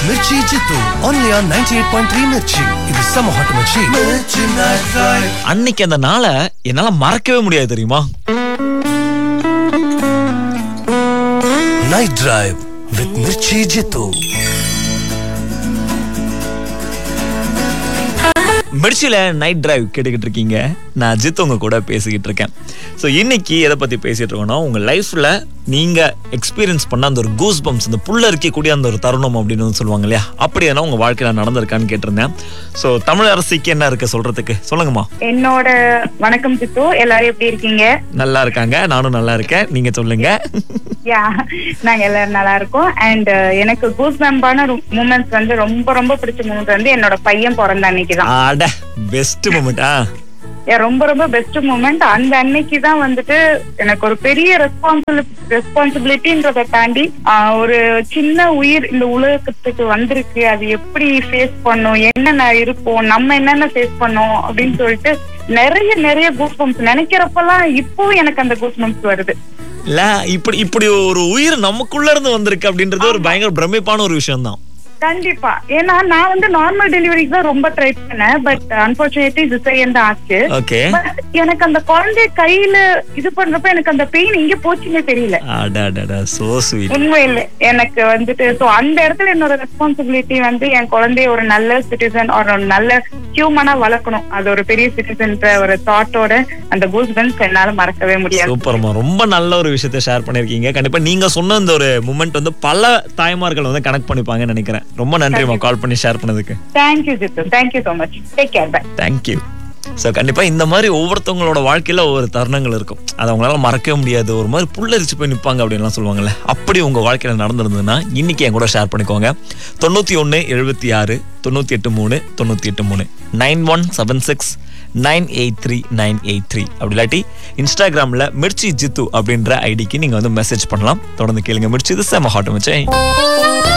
Mirchi Jitu only on 98.3 Mirchi இது செம hot Mirchi Mirchi night drive அன்னைக்கு அந்த நாளை என்னால மறக்கவே முடியாது தெரியுமா night drive with Mirchi Jithu மிர்ச்சில நைட் டிரைவ் கேட்டுக்கிட்டு இருக்கீங்க நான் அஜித் உங்க கூட பேசிக்கிட்டு இருக்கேன் ஸோ இன்னைக்கு எதை பத்தி பேசிட்டு இருக்கோம்னா உங்க லைஃப்ல நீங்க எக்ஸ்பீரியன்ஸ் பண்ண அந்த ஒரு கூஸ் பம்ப்ஸ் அந்த புள்ள இருக்கக்கூடிய அந்த ஒரு தருணம் அப்படின்னு வந்து சொல்லுவாங்க இல்லையா அப்படி எதனா உங்க வாழ்க்கையில நடந்திருக்கான்னு கேட்டிருந்தேன் ஸோ தமிழ் அரசிக்கு என்ன இருக்கு சொல்றதுக்கு சொல்லுங்கம்மா என்னோட வணக்கம் சித்து எல்லாரும் எப்படி இருக்கீங்க நல்லா இருக்காங்க நானும் நல்லா இருக்கேன் நீங்க சொல்லுங்க யா நாங்க எல்லாரும் நல்லா இருக்கோம் அண்ட் எனக்கு கூஸ் பம்பான மூமெண்ட்ஸ் வந்து ரொம்ப ரொம்ப பிடிச்ச மூமெண்ட் வந்து என்னோட பையன் பிறந்த அன்னைக்கு தான் அட பெஸ்ட் மூமெண்ட் ஆ Yeah, ரொம்ப ரொம்ப பெஸ்ட் மூமெண்ட் அந்த அன்னைக்கு தான் வந்துட்டு எனக்கு ஒரு பெரிய ரெஸ்பான்சிபிலிட்டி ரெஸ்பான்சிபிலிட்டின்றதை தாண்டி ஆஹ், ஒரு சின்ன உயிர் இந்த உலகத்துக்கு வந்திருக்கு அது எப்படி ஃபேஸ் பண்ணும் என்னென்ன இருக்கும் நம்ம என்னென்ன ஃபேஸ் பண்ணோம் அப்படின்னு சொல்லிட்டு நிறைய நிறைய கூஸ் பம்ப்ஸ் நினைக்கிறப்பெல்லாம் இப்போ எனக்கு அந்த கூஸ் பம்ப்ஸ் வருது இல்ல இப்படி இப்படி ஒரு உயிர் நமக்குள்ள இருந்து வந்திருக்கு அப்படின்றது ஒரு பயங்கர பிரமிப்பான ஒரு விஷயம் தான் கண்டிப்பா ஏன்னா நான் வந்து நார்மல் டெலிவரிக்கு தான் ரொம்ப ட்ரை பண்ணேன் பட் அன்பார்ச்சுனேட்லி சிசையன் தான் ஆச்சு ஓகே பட் எனக்கு அந்த குழந்தைய கையில இது பண்றப்ப எனக்கு அந்த பெயின் எங்க போச்சுன்னே தெரியல அடடடா சோ ஸ்வீட் உண்மையில எனக்கு வந்துட்டு சோ அந்த இடத்துல என்னோட ரெஸ்பான்சிபிலிட்டி வந்து என் குழந்தைய ஒரு நல்ல சிட்டிசன் ஒரு நல்ல ஹியூமனா வளர்க்கணும் அது ஒரு பெரிய சிட்டிசன்ற ஒரு தாட்டோட அந்த கூஸ் பன்ஸ் என்னால மறக்கவே முடியாது சூப்பர்மா ரொம்ப நல்ல ஒரு விஷயத்த ஷேர் பண்ணிருக்கீங்க கண்டிப்பா நீங்க சொன்ன இந்த ஒரு மூமெண்ட் வந்து பல தாய்மார்கள் வந்து கனெக்ட் பண்ணிப்பாங்கன்னு நினைக்கிறேன் ரொம்ப நன்றிமா கால் பண்ணி ஷேர் பண்ணதுக்கு thank you Jithu thank you so much take care bye thank you so கண்டிப்பா இந்த மாதிரி ஒவ்வொருத்தவங்களோட வாழ்க்கையில ஒவ்வொரு தருணங்கள் இருக்கும் அதை அவங்களால மறக்கவே முடியாது ஒரு மாதிரி புல்லரிச்சு போய் நிற்பாங்க அப்படின்லாம் சொல்லுவாங்கல்ல அப்படி உங்க வாழ்க்கையில நடந்திருந்ததுன்னா இன்னைக்கு என் கூட ஷேர் பண்ணிக்கோங்க தொண்ணூத்தி ஒன்று எழுபத்தி ஆறு தொண்ணூத்தி எட்டு மூணு தொண்ணூத்தி எட்டு மூணு nine one seven six nine eight three nine eight three அப்படி இல்லாட்டி இன்ஸ்டாகிராமில் மிர்ச்சி ஜித்து அப்படின்ற ஐடிக்கு நீங்கள் வந்து மெசேஜ் பண்ணலாம் தொடர்ந்து கேளுங்க மிர்ச்சி இது செம ஹாட் மச்சே